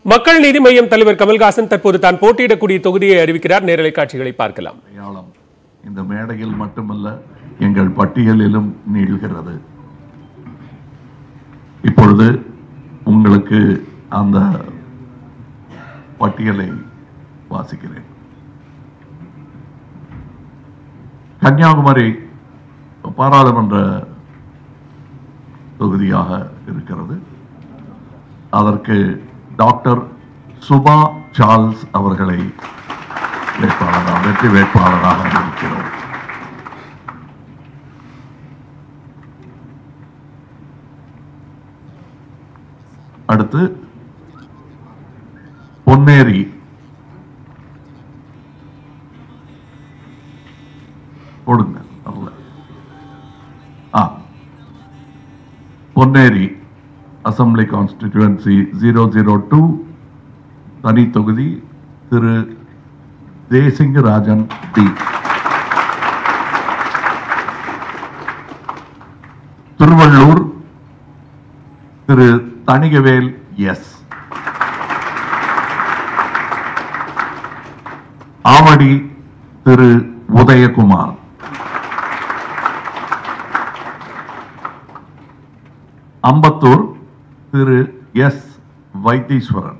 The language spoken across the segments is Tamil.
மக்கள் நீதி மய்யம் தலைவர் கமல்ஹாசன் தற்போது தான் போட்டியிடக்கூடிய தொகுதியை அறிவிக்கிறார் நேரலை காட்சிகளை பார்க்கலாம் அடையாளம் இந்த மேடையில் மட்டுமல்ல எங்கள் பட்டியலிலும் நீள்கிறது இப்பொழுது உங்களுக்கு அந்த பட்டியலை வாசிக்கிறேன் கன்னியாகுமரி பாராளுமன்ற தொகுதியாக இருக்கிறது அதற்கு டாக்டர் சுபா சார்ல்ஸ் அவர்களை வேட்பாளராக வெற்றி வேட்பாளராக இருக்கிறோம் அடுத்து பொன்னேரி கொடுங்க வரல ஆ Ponneri assembly constituency zero zero two தனி தொகுதி Thiru Desingarajan T Tiruvallur Thiru Thanigavel S Avadi Thiru Udhayakumar Ambattur Thiru S Vaitheeswaran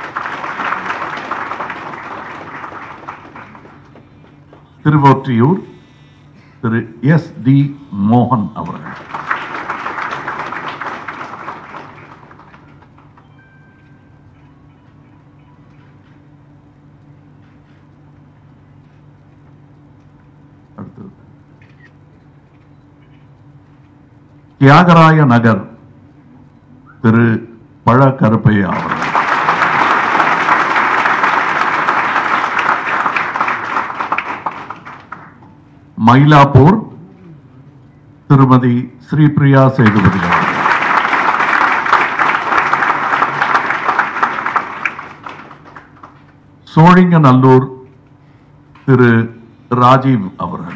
Thiruvottiyur Thiru S T மோகன் அவர்கள் அடுத்தது தியாகராய நகர் திரு பழ கருப்பையா அவர்கள் மயிலாப்பூர் திருமதி ஸ்ரீபிரியா சேதுபதி அவர்கள் சோழிங்கநல்லூர் திரு ராஜீவ் அவர்கள்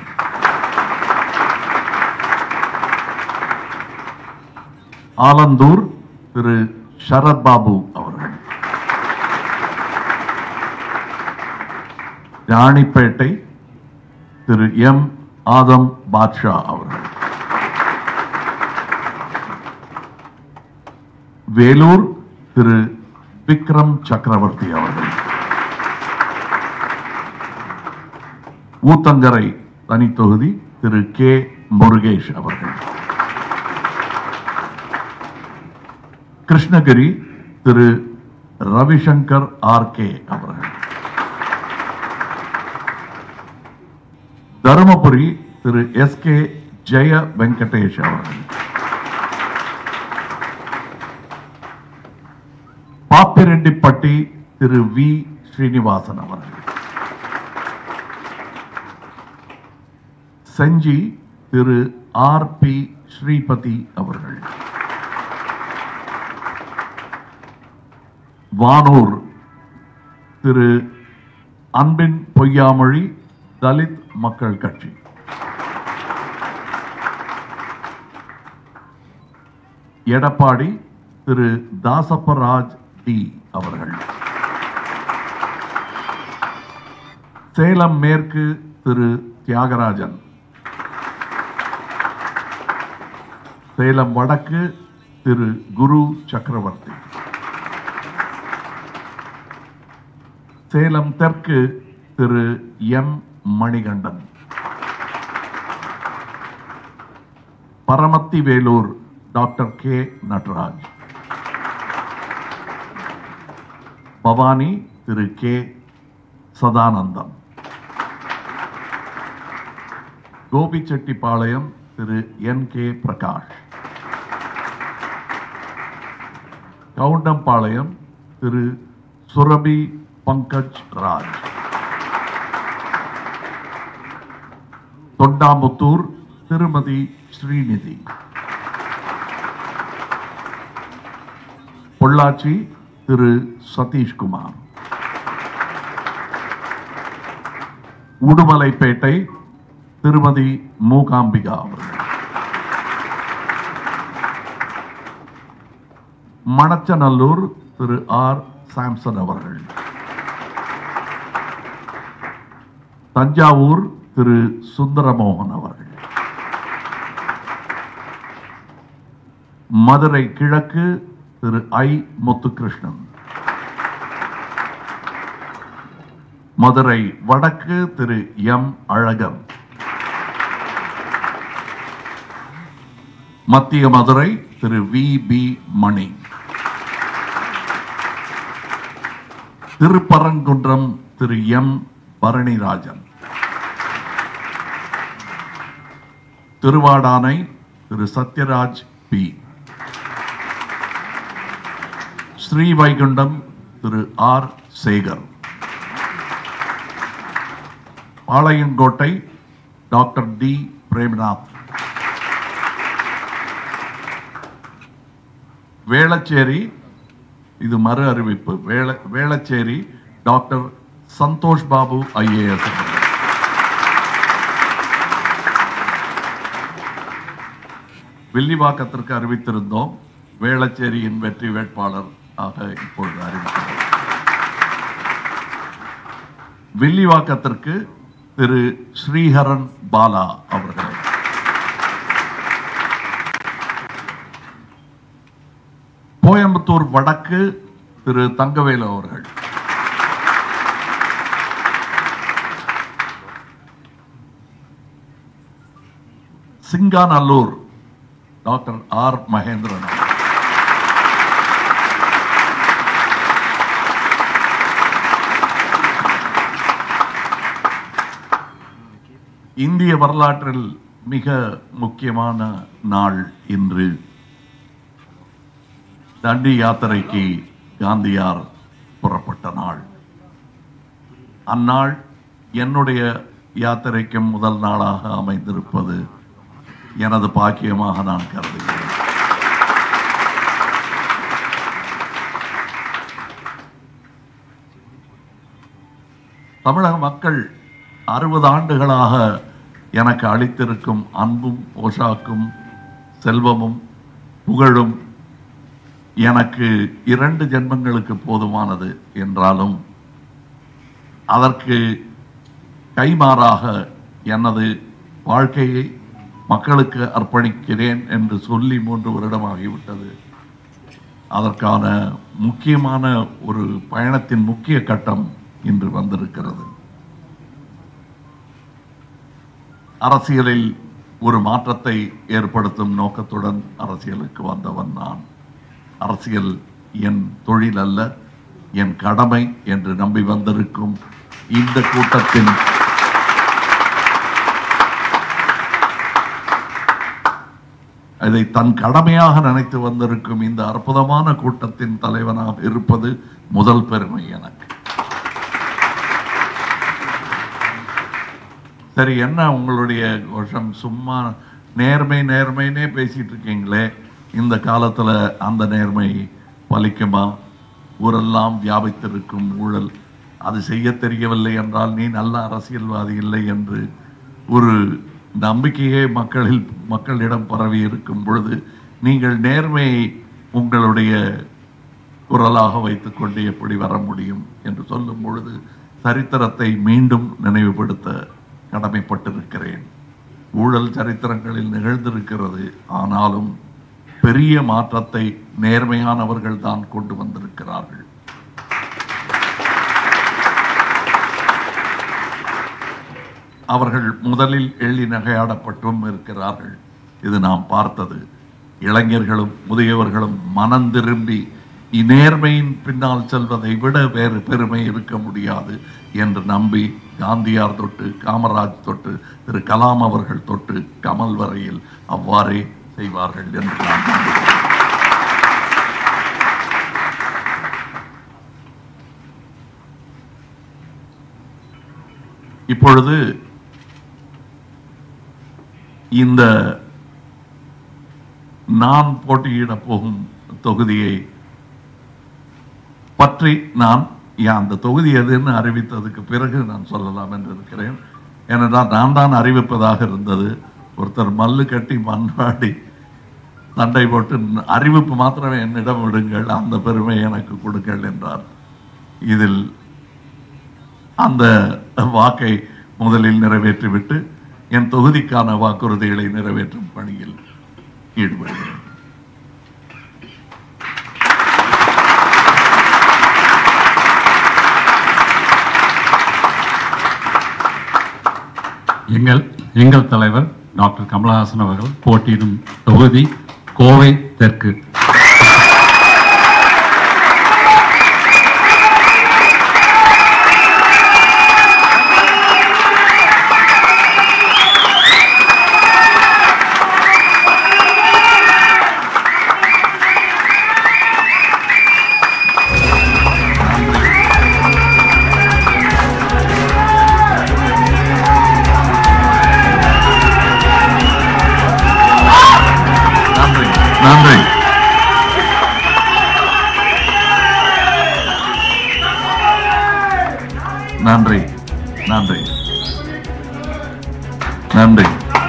ஆலந்தூர் திரு சரத்பாபு அவர்கள் ராணிப்பேட்டை திரு எம் ஆதம் பாட்ஷா அவர்கள் வேலூர் திரு விக்ரம் சக்கரவர்த்தி அவர்கள் ஊத்தங்கரை தனித்தொகுதி திரு கே முருகேஷ் அவர்கள் கிருஷ்ணகிரி திரு ரவிசங்கர் ஆர் கே அவர்கள் தருமபுரி திரு எஸ் கே ஜெய வெங்கடேஷ் அவர்கள் பாப்பிரெட்டிப்பட்டி திரு வி ஸ்ரீனிவாசன் அவர்கள் செஞ்சி திரு ஆர் பி ஸ்ரீபதி அவர்கள் வானூர் திரு அன்பின் பொய்யாமொழி தலித் மக்கள் கட்சி எடப்பாடி திரு தாசப்பராஜ் டி அவர்கள் சேலம் மேற்கு திரு தியாகராஜன் சேலம் வடக்கு திரு குரு சக்கரவர்த்தி சேலம் தெற்கு Thiru M Manikandan Paramathi Velur doctor K Nataraj Bhavani Thiru K Sadhanandam Gobichettipalayam Thiru N K Prakash Kavundampalayam Thiru Surabhi Pankaj Raj Thondamuthur Thirumathi Srinidhi Pollachi திரு சதீஷ்குமார் உடுமலைப்பேட்டை திருமதி மூகாம்பிகா அவர்கள் மணச்சநல்லூர் திரு ஆர் சாம்சன் அவர்கள் தஞ்சாவூர் திரு சுந்தரமோகன் அவர்கள் மதுரை கிழக்கு திரு ஐ முத்துகிருஷ்ணன் மதுரை வடக்கு திரு எம் அழகன் மத்திய Madurai Thiru V P Mani Thirupparankundram Thiru M Bharanirajan Thiruvadanai Thiru Sathyaraj P Srivaikuntam Thiru R Sekar Palayamkottai doctor T Premnath Velachery இது மறு அறிவிப்பு வேள வேளச்சேரி டாக்டர் சந்தோஷ் பாபு ஐஏஎஸ் வில்லிவாக்கத்திற்கு அறிவித்திருந்தோம் வேளச்சேரியின் வெற்றி வேட்பாளர் ஆக இப்பொழுது அறிவிக்கிறோம் வில்லிவாக்கத்திற்கு திரு ஸ்ரீஹரன் பாலா அவர்களை கோயம்புத்தூர் வடக்கு திரு தங்கவேலு அவர்கள் சிங்காநல்லூர் டாக்டர் ஆர் மகேந்திரன் அவர்கள். இந்திய வரலாற்றில் மிக முக்கியமான நாள் இன்று தண்டி யாத்திரைக்கு காந்தியார் புறப்பட்ட நாள் அந்நாள் என்னுடைய யாத்திரைக்கும் முதல் நாளாக அமைந்திருப்பது எனது பாக்கியமாக நான் கருதுகிறேன் தமிழக மக்கள் அறுபது ஆண்டுகளாக எனக்கு அளித்திருக்கும் அன்பும் போஷாக்கும் செல்வமும் புகழும் எனக்கு இரண்டு ஜென்மங்களுக்கு போதுமானது என்றாலும் அதற்கு கைமாறாக எனது வாழ்க்கையை மக்களுக்கு அர்ப்பணிக்கிறேன் என்று சொல்லி மூன்று வருடமாகிவிட்டது அதற்கான முக்கியமான ஒரு பயணத்தின் முக்கிய கட்டம் இன்று வந்திருக்கிறது அரசியலில் ஒரு மாற்றத்தை ஏற்படுத்தும் நோக்கத்துடன் அரசியலுக்கு வந்தவன் நான் அரசியல் என் தொழில் அல்ல என் கடமை என்று நம்பி வந்திருக்கும் இந்த கூட்டத்தின் அதை தன் கடமையாக நினைத்து வந்திருக்கும் இந்த அற்புதமான கூட்டத்தின் தலைவனாக இருப்பது முதல் பெருமை எனக்கு சரி என்ன உங்களுடைய கோஷம் சும்மா நேர்மை நேர்மைன்னே பேசிட்டு இருக்கீங்களே இந்த காலத்துல அந்த நேர்மை பலிக்குமா ஊரெல்லாம் வியாபித்திருக்கும் ஊழல் அது செய்ய தெரியவில்லை என்றால் நீ நல்ல அரசியல்வாதி இல்லை என்று ஒரு நம்பிக்கையே மக்களில் மக்களிடம் பரவி இருக்கும் பொழுது நீங்கள் நேர்மையை உங்களுடைய குரலாக வைத்துக்கொண்டு எப்படி வர முடியும் என்று சொல்லும் பொழுது சரித்திரத்தை மீண்டும் நினைவுபடுத்த கடமைப்பட்டிருக்கிறேன் ஊழல் சரித்திரங்களில் நிகழ்ந்திருக்கிறது ஆனாலும் பெரிய மாற்றத்தை நேர்மையானவர்கள் தான் கொண்டு வந்திருக்கிறார்கள் அவர்கள் முதலில் எள்ளி நகையாடப்பட்டும் இருக்கிறார்கள் இது நாம் பார்த்தது இளைஞர்களும் முதியவர்களும் மனம் திரும்பி இந்நேர்மையின் பின்னால் செல்வதை விட வேறு பெருமை இருக்க முடியாது என்று நம்பி காந்தியார் தொட்டு காமராஜ் தொட்டு திரு கலாம் அவர்கள் தொட்டு கமல் வரையில் அவ்வாறே செய்வார்கள் என்று நான் நம்புகிறேன் இப்பொழுது இந்த நான் போட்டியிட போகும் தொகுதியை பற்றி நான் ஏன் அந்த தொகுதி எதுன்னு அறிவித்ததுக்கு பிறகு நான் சொல்லலாம் என்று இருக்கிறேன் ஏனென்றால் நான் தான் அறிவிப்பதாக இருந்தது ஒருத்தர் மல்லு கட்டி மன்றாடி சண்டை போட்டு அறிவிப்பு மாத்திரமே என்னிடம் விடுங்கள் அந்த பெருமை எனக்கு கொடுங்கள் என்றார் இதில் அந்த வாக்கை முதலில் நிறைவேற்றிவிட்டு என் தொகுதிக்கான வாக்குறுதிகளை நிறைவேற்றும் பணியில் ஈடுபடுகிறேன் எங்கள் எங்கள் தலைவர் டாக்டர் கமலஹாசன் அவர்கள் போட்டியிடும் தொகுதி கோவை தெற்கு நன்றி நன்றி நன்றி நன்றி நன்றி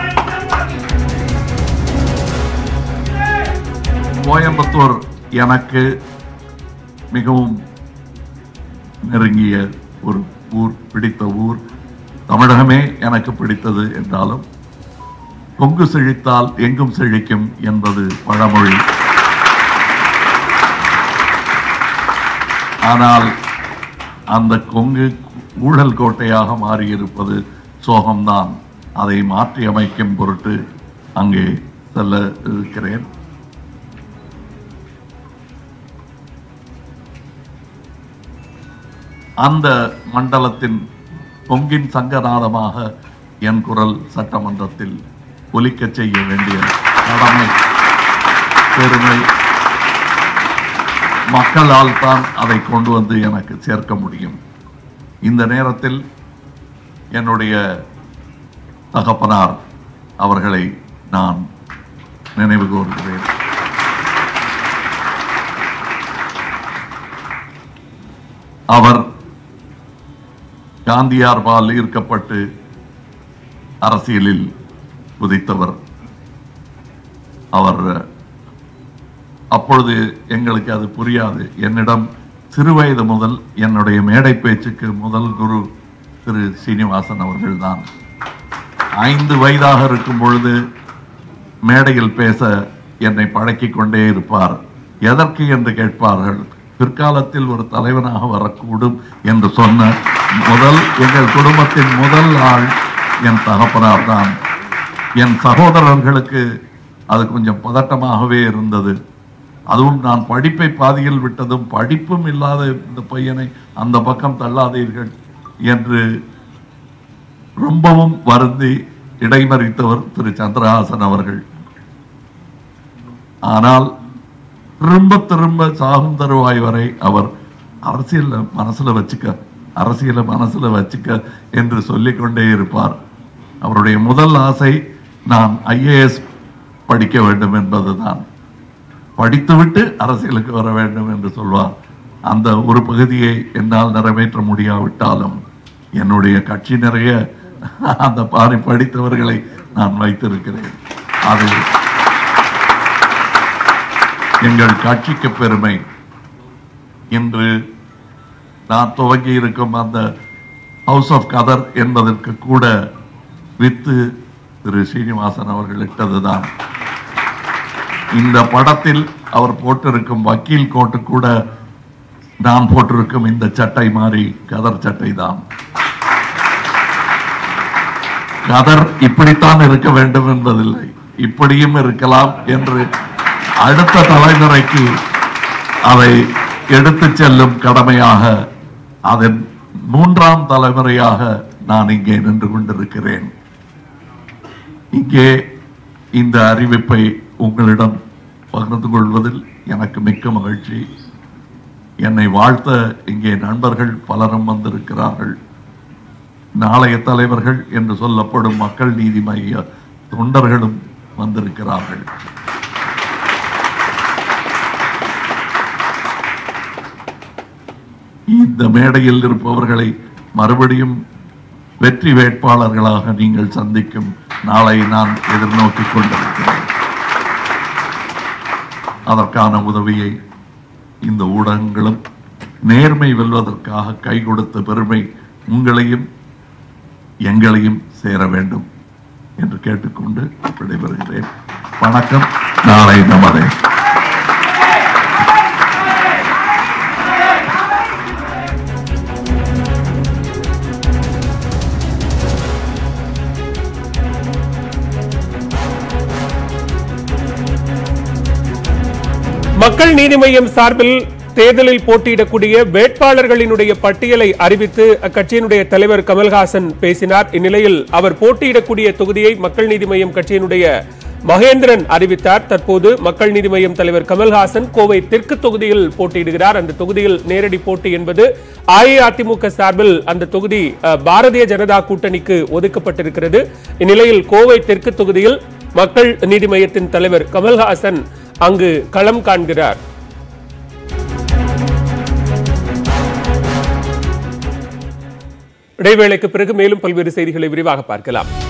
கோயம்புத்தூர் எனக்கு மிகவும் நெருங்கிய ஒரு ஊர் பிடித்த ஊர் தமிழகமே எனக்கு பிடித்தது என்றாலும் கொங்கு செழித்தால் எங்கும் செழிக்கும் என்பது பழமொழி ஆனால் அந்த கொங்கு ஊழல் கோட்டையாக மாறியிருப்பது சோகம்தான் அதை மாற்றி அமைக்கும் பொருட்டு அங்கே செல்ல இருக்கிறேன் அந்த மண்டலத்தின் பொங்கின் சங்கநாதமாக என் குரல் சட்டமன்றத்தில் ஒலிக்கச் செய்ய வேண்டிய கடமை பெருமை மக்களால் தான் அதை கொண்டு வந்து எனக்கு சேர்க்க முடியும் இந்த நேரத்தில் என்னுடைய தகப்பனார் அவர்களை நான் நினைவு கூறுகிறேன் அவர் காந்தியார்பால் ஈர்க்கப்பட்டு அரசியலில் உதித்தவர் அவர் அப்பொழுது எங்களுக்கு அது புரியாது என்னிடம் சிறுவயது முதல் என்னுடைய மேடை பேச்சுக்கு முதல் குரு திரு சீனிவாசன் அவர்கள்தான் ஐந்து வயதாக இருக்கும் பொழுது மேடையில் பேச என்னை பழக்கிக் கொண்டே இருப்பார் எதற்கு என்று கேட்பார்கள் பிற்காலத்தில் ஒரு தலைவனாக வரக்கூடும் என்று சொன்ன முதல் எங்கள் குடும்பத்தின் முதல் ஆள் என் தகப்பனார் தான் என் சகோதரர்களுக்கு அது கொஞ்சம் பதட்டமாகவே இருந்தது அதுவும் நான் படிப்பை பாதியில் விட்டதும் படிப்பும் இல்லாத இந்த பையனை அந்த பக்கம் தள்ளாதீர்கள் என்று ரொம்பவும் வருந்தி இடைமறித்தவர் திரு சந்திரஹாசன் அவர்கள் ஆனால் திரும்ப திரும்ப சாகும் தருவாய் வரை அவர் அரசியல்ல மனசுல வச்சுக்க அரசியல மனசுல வச்சுக்க என்று சொல்லிக் கொண்டே இருப்பார் அவருடைய முதல் ஆசை நான் ஐஏஎஸ் படிக்க வேண்டும் என்பதுதான் படித்துவிட்டு அரசியலுக்கு வர வேண்டும் என்று சொல்வார் அந்த ஒரு பகுதியை என்னால் நிறைவேற்ற முடியாவிட்டாலும் என்னுடைய கட்சி நிறைய அந்த பாரி படித்தவர்களை நான் வைத்திருக்கிறேன் அது எங்கள் கட்சிக்கு பெருமை இன்று நான் துவங்கி இருக்கும் அந்த ஹவுஸ் ஆஃப் கதர் என்பதற்கு கூட வித்து திரு சீனிவாசன் அவர்கள் இட்டதுதான் இந்த படத்தில் அவர் போட்டிருக்கும் வக்கீல் கோட்டு கூட நான் போட்டிருக்கும் இந்த சட்டை மாதிரி கதர் சட்டை தான் கதர் இப்படித்தான் இருக்க வேண்டும் என்பதில்லை இப்படியும் இருக்கலாம் என்று அடுத்த தலைமுறைக்கு அதை எடுத்துச் செல்லும் கடமையாக அதன் மூன்றாம் தலைமுறையாக நான் இங்கே நின்று கொண்டிருக்கிறேன் இங்கே இந்த அறிவிப்பை உங்களிடம் பகிர்ந்து கொள்வதில் எனக்கு மிக்க மகிழ்ச்சி என்னை வாழ்த்த இங்கே நண்பர்கள் பலரும் வந்திருக்கிறார்கள் நாளைய தலைவர்கள் என்று சொல்லப்படும் மக்கள் நீதி மைய தொண்டர்களும் வந்திருக்கிறார்கள் இந்த மேடையில் இருப்பவர்களை மறுபடியும் வெற்றி வேட்பாளர்களாக நீங்கள் சந்திக்கும் நாளை நான் எதிர்நோக்கிக் கொண்டிருக்கிறேன் அதற்கான உதவியை இந்த ஊடகங்களும் நேர்மை வெல்வதற்காக கை கொடுத்த பெருமை உங்களையும் எங்களையும் சேர வேண்டும் என்று கேட்டுக்கொண்டு விடைபெறுகிறேன் வணக்கம் நாளை நமதே மக்கள் நீதி மய்யம் சார்பில் தேர்தலில் போட்டியிடக்கூடிய வேட்பாளர்களினுடைய பட்டியலை அறிவித்து அக்கட்சியினுடைய தலைவர் கமல்ஹாசன் பேசினார் இந்நிலையில் அவர் போட்டியிடக்கூடிய தொகுதியை மக்கள் நீதி மய்யம் கட்சியினுடைய மகேந்திரன் அறிவித்தார் தற்போது மக்கள் நீதி மய்யம் தலைவர் கமல்ஹாசன் கோவை தெற்கு தொகுதியில் போட்டியிடுகிறார் அந்த தொகுதியில் நேரடி போட்டி என்பது அஇஅதிமுக சார்பில் அந்த தொகுதி அஹ், பாரதிய ஜனதா கூட்டணிக்கு ஒதுக்கப்பட்டிருக்கிறது இந்நிலையில் கோவை தெற்கு தொகுதியில் மக்கள் நீதி மய்யத்தின் தலைவர் கமல்ஹாசன் அங்கு களம் காண்கிறார் இடைவேளைக்கு பிறகு மேலும் பல்வேறு செய்திகளை விரிவாக பார்க்கலாம்